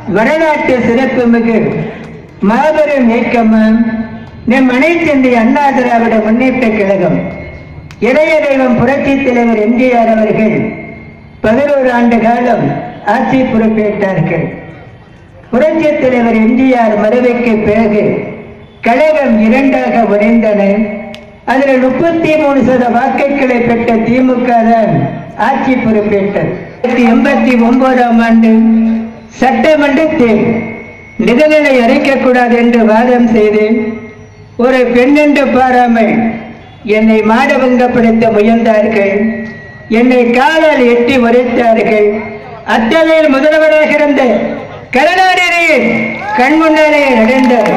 வரலாற்று சிறப்புமிகு மாபெரும் இயக்கமும் நம் அனைத்திந்திய அண்ணா திராவிட முன்னேற்ற கழகம் இளைய தெய்வம் புரட்சி தலைவர் எம்ஜிஆர் அவர்கள் பதினோரு ஆண்டு காலம் ஆட்சி பொறுப்பேற்றார்கள் புரட்சி தலைவர் எம்ஜிஆர் மறைவுக்கு பிறகு கழகம் இரண்டாக உடைந்தன அதில் முப்பத்தி மூணு சத வாக்குகளை பெற்ற திமுக தான் ஆட்சி பொறுப்பேற்றது எண்பத்தி ஒன்பதாம் ஆண்டு சட்டமன்றத்தில் நிதிநிலை அரைக்கக்கூடாது என்று வாதம் செய்து ஒரு பெண்ணென்று பாராமல் என்னை மாடபங்கப்படுத்த முயன்றார்கள் என்னை காலால் எட்டி உரைத்தார்கள் அத்தகையில் முதல்வராக இருந்த கருணாநிதி கண் முன்னாலே நடந்தார்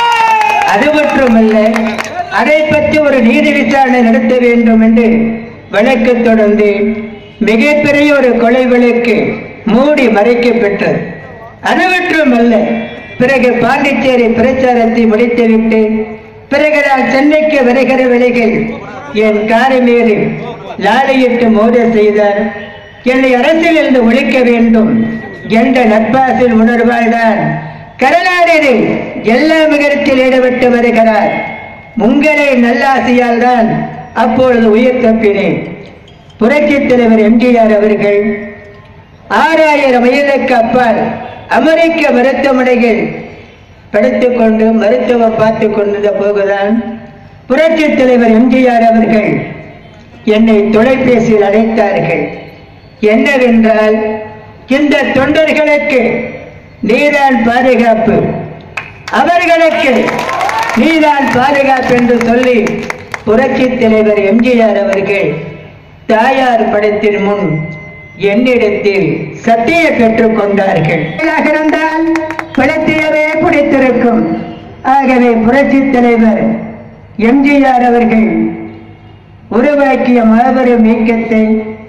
அது மட்டுமல்ல அதை பற்றி ஒரு நீதி விசாரணை நடத்த வேண்டும் என்று வழக்கு தொடர்ந்து மிகப்பெரிய ஒரு கொலை வழக்கு மூடி மறைக்கப்பட்டது அது மட்டுமல்ல பிறகு பாண்டிச்சேரி பிரச்சாரத்தை முடித்துவிட்டு பிறகு நான் சென்னைக்கு வருகிற வேலைகள் என் காரை மீது லாலையிட்டு மோத செய்தார் என்னை அரசியலிருந்து ஒழிக்க வேண்டும் என்ற நட்பாசில் உணர்வால் தான் கருணாநிதி எல்லா மிகத்தில் ஈடுபட்டு வருகிறார் உங்களை நல்லாசையால் தான் அப்பொழுது உயிர் தப்பினேன் புரட்சித் தலைவர் எம்ஜிஆர் அவர்கள் ஆறாயிரம் மைலுக்கு அப்பால் அமெரிக்க மருத்துவமனைகள் படுத்துக் கொண்டு மருத்துவம் பார்த்து கொண்டிருந்த போதுதான் புரட்சித் தலைவர் எம்ஜிஆர் அவர்கள் என்னை தொலைபேசியில் அழைத்தார்கள் என்னவென்றால் இந்த தொண்டர்களுக்கு நீதான் பாதுகாப்பு அவர்களுக்கு நீதான் பாதுகாப்பு என்று சொல்லி புரட்சித் தலைவர் எம்ஜிஆர் அவர்கள் தாயார் படத்தின் முன் என்னிடத்தில் சத்திய பெற்றுக் கொண்டார்கள் இருந்தால் பழத்தையவே பிடித்திருக்கும் ஆகவே புரட்சித் தலைவர் எம்ஜிஆர் அவர்கள் உருவாக்கிய மாபெரும் இயக்கத்தை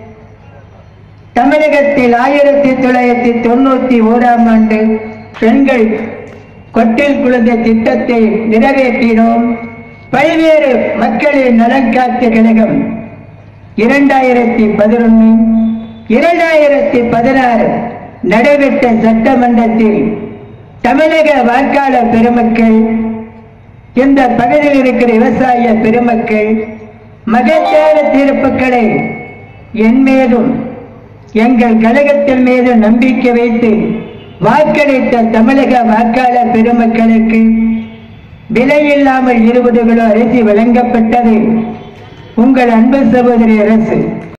தமிழகத்தில் ஆயிரத்தி தொள்ளாயிரத்தி தொண்ணூத்தி ஓராம் ஆண்டு பெண்கள் கொட்டில் குழந்தை திட்டத்தை நிறைவேற்றினோம் பல்வேறு மக்களின் நலன் காத்த கழகம் இரண்டாயிரத்தி பதினொன்று இரண்டாயிரத்தி பதினாறு நடைபெற்ற சட்டமன்றத்தில் தமிழக வாக்காளர் பெருமக்கள் இந்த பகுதியில் இருக்கிற விவசாய பெருமக்கள் மகத்தான தீர்ப்புகளை என் மீதும் எங்கள் கழகத்தின் மீது நம்பிக்கை வைத்து வாக்களித்த தமிழக வாக்காளர் பெருமக்களுக்கு விலையில்லாமல் இருபது கிலோ அரிசி வழங்கப்பட்டது உங்கள் அன்பு சகோதரி அரசு